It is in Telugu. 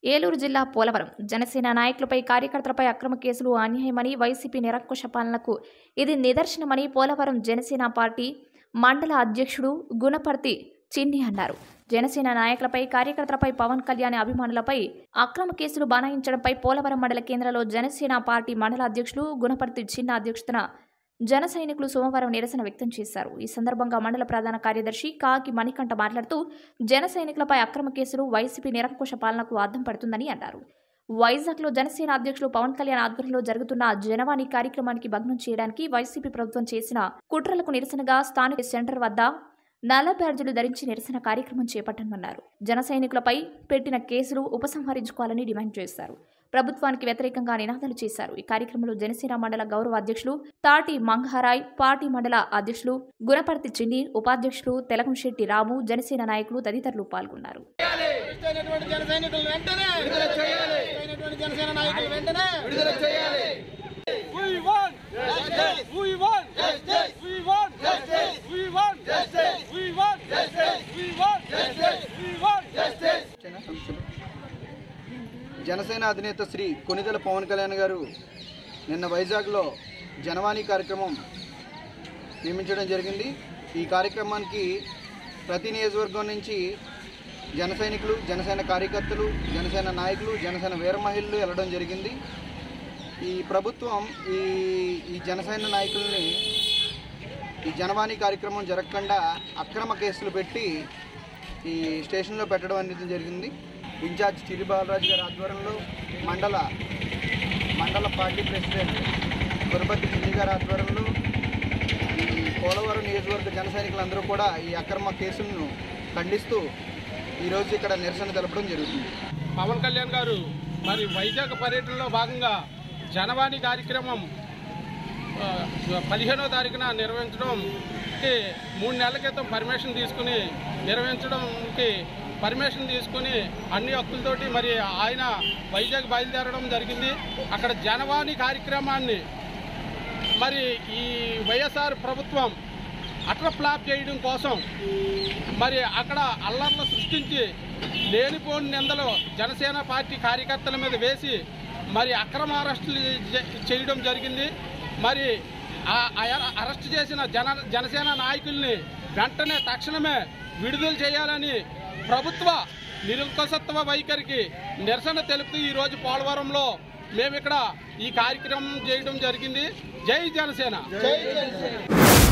ఏలూరు జిల్లా పోలవరం జనసేన నాయకులపై కార్యకర్తలపై అక్రమ కేసులు అన్యాయమని వైసీపీ నిరంకుశ పాలనకు ఇది నిదర్శనమని పోలవరం జనసేన పార్టీ మండల అధ్యక్షుడు గుణపర్తి చిన్ని అన్నారు జనసేన నాయకులపై కార్యకర్తలపై పవన్ కళ్యాణ్ అభిమానులపై అక్రమ కేసులు బనాయించడంపై పోలవరం మండల కేంద్రంలో జనసేన పార్టీ మండల అధ్యక్షులు గుణపర్తి చిన్న అధ్యక్షతన జన సైనికులు సోమవారం నిరసన వ్యక్తం చేశారు ఈ సందర్భంగా మండల ప్రధాన కార్యదర్శి కాకి మణికంఠ మాట్లాడుతూ జన సైనికులపై అక్రమ కేసులు వైసీపీ నిరంకుశ పాలనకు అద్దం పడుతుందని అన్నారు వైజాగ్లో జనసేన అధ్యక్షులు పవన్ కళ్యాణ్ ఆధ్వర్యంలో జరుగుతున్న జనవాణి కార్యక్రమానికి భగ్నం చేయడానికి వైసీపీ ప్రభుత్వం చేసిన కుట్రలకు నిరసనగా స్థానిక సెంటర్ వద్ద నల్ల బ్యాడ్జీలు ధరించి నిరసన కార్యక్రమం చేపట్టనున్నారు జన సైనికులపై పెట్టిన కేసులు ఉపసంహరించుకోవాలని డిమాండ్ చేశారు ప్రభుత్వానికి వ్యతిరేకంగా నినాదాలు చేశారు ఈ కార్యక్రమంలో జనసేన మండల గౌరవ అధ్యక్షులు తాటి మంగహరాయ్ పార్టీ మండల అధ్యక్షులు గుణపర్తి చిన్ని ఉపాధ్యక్షులు తెలగంశెట్టి రాము జనసేన నాయకులు తదితరులు పాల్గొన్నారు అయినటువంటి జన సైనికులను వెంటనే విడుదల చేయాలి అయినటువంటి జనసేన నాయకులు వెంటనే విడుదల చేయాలి We want justice. We want justice. We want justice. We want justice. We want justice. We want justice. We want justice. Janasena అధినేత శ్రీ కొనిదెల పవన్ కళ్యాణ్ గారు నిన్న వైజాగ్లో జనవాణి కార్యక్రమం నియమించడం జరిగింది ఈ కార్యక్రమానికి ప్రతి నియోజకవర్గం నుంచి జన సైనికులు జనసేన కార్యకర్తలు జనసేన నాయకులు జనసేన వీర మహిళలు వెళ్ళడం జరిగింది ఈ ప్రభుత్వం ఈ ఈ జనసేన నాయకుల్ని ఈ జనవాణి కార్యక్రమం జరగకుండా అక్రమ కేసులు పెట్టి ఈ స్టేషన్లో పెట్టడం అనేది జరిగింది ఇన్ఛార్జ్ చిరి బాలరాజు గారి ఆధ్వర్యంలో మండల మండల పార్టీ ప్రెసిడెంట్ గురపతి చిన్ని గారి ఆధ్వర్యంలో ఈ పోలవరం నియోజకవర్గ జన సైనికులందరూ కూడా ఈ అక్రమ కేసులను ఖండిస్తూ ఈరోజు ఇక్కడ నిరసన తెలపడం జరుగుతుంది పవన్ కళ్యాణ్ గారు మరి వైజాగ్ పర్యటనలో భాగంగా జనవాణి కార్యక్రమం ఆ, పదిహేనో తారీఖున నిర్వహించడంకి మూడు నెలల క్రితం పర్మిషన్ తీసుకుని నిర్వహించడంకి పర్మిషన్ తీసుకుని అన్ని హక్కులతోటి మరి ఆయన వైజాగ్ బయలుదేరడం జరిగింది అక్కడ జనవాణి కార్యక్రమాన్ని మరి ఈ వైఎస్ఆర్ ప్రభుత్వం అట్ల ఫ్లాప్ చేయడం కోసం మరి అక్కడ అల్లర్లు సృష్టించి లేనిపోని నిందలు జనసేన పార్టీ కార్యకర్తల మీద వేసి మరి అక్రమ అరెస్టులు చే- చేయడం జరిగింది మరి ఆ ఆ- అరెస్ట్ చేసిన జన జనసేన నాయకుల్ని వెంటనే తక్షణమే విడుదల చేయాలని ప్రభుత్వ నిరంకుశత్వ వైఖరికి నిరసన తెలుపుతూ ఈరోజు పోలవరంలో మేము ఇక్కడ ఈ కార్యక్రమం చేయడం జరిగింది జై జనసేన